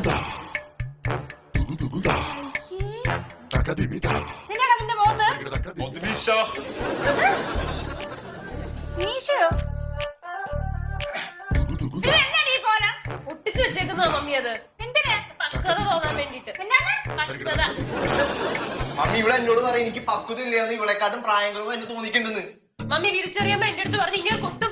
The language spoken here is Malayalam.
നിന്നടാ നിന്റെ മുഖത്ത് മീശയോ ഇത് എന്നാടി ഈ കോലം? ഒട്ടിച്ചു വെച്ചേക്കുന്ന മമ്മി അത് എന്തിനാ പക്വത തോന്നാൻ വേണ്ടിട്ട് പക്വത മമ്മി ഇവിടെ എന്നോട് പറയും എനിക്ക് പക്വത ഇല്ലാന്ന് ഇവളെക്കാട്ടും പ്രായങ്ങളും എന്നെ തോന്നിക്കുന്നുണ്ടെന്ന് മമ്മി വിരിച്ചറിയുമ്പോ എന്റെ അടുത്ത് പറഞ്ഞു ഇങ്ങനെ ഒട്ടും